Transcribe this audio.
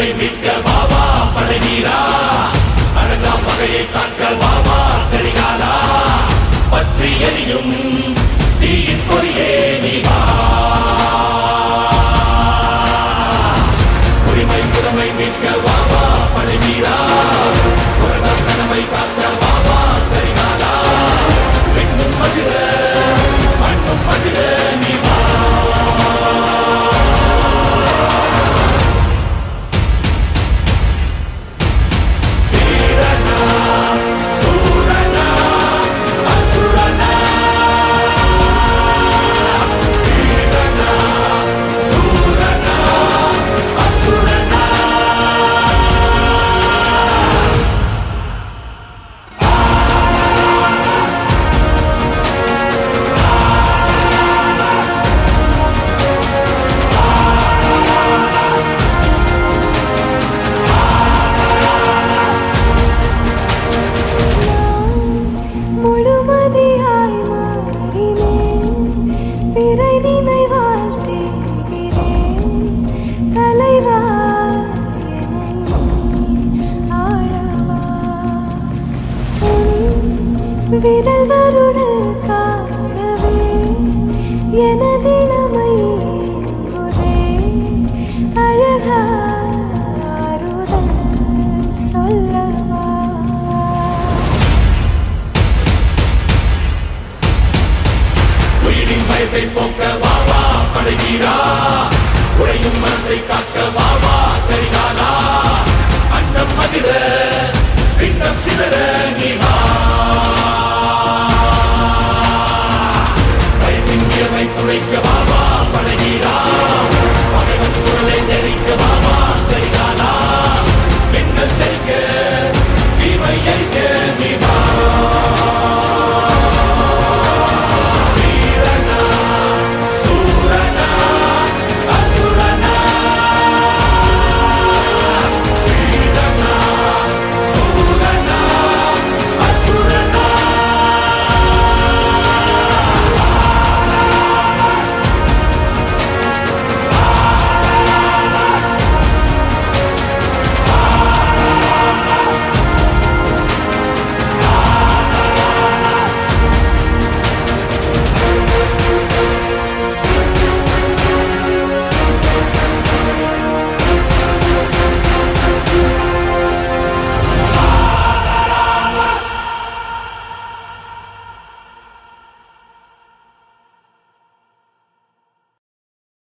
குரமை மீட்க வாவா பழகீரா அழகா பகையை காக்க வாவா கரிகாலா பற்றி எரியும் தீயின் பொறியே நீ வா உரிமை குரமை மீட்க வாவா பழகீரா உலக கனவை காக்க வாவா கரிகாலா பெண்ணும் மதிர மண்ணும் மதிர நீ வா தீரனா சூரனா அசுரனா தீரனா சூரனா அசுரனா முழுமதியாய் மாறினேன் பிறை நினைவால் தேகிறேன் தலைவா என்னை நீ ஆளவா உன் விரல் வருடல் காணவே எனதிளமை ஏங்குதே அழகா ஆறுதல் சொல்லவா உயிரின் பயத்தை போக்க வாவா பழகீரா உடையும் மனத்தை காக்க வாவா கரிகாலா அன்னம் மதிர பின்னம் சிதற நீ வா பயத்தின் இயமை துளைக்க வா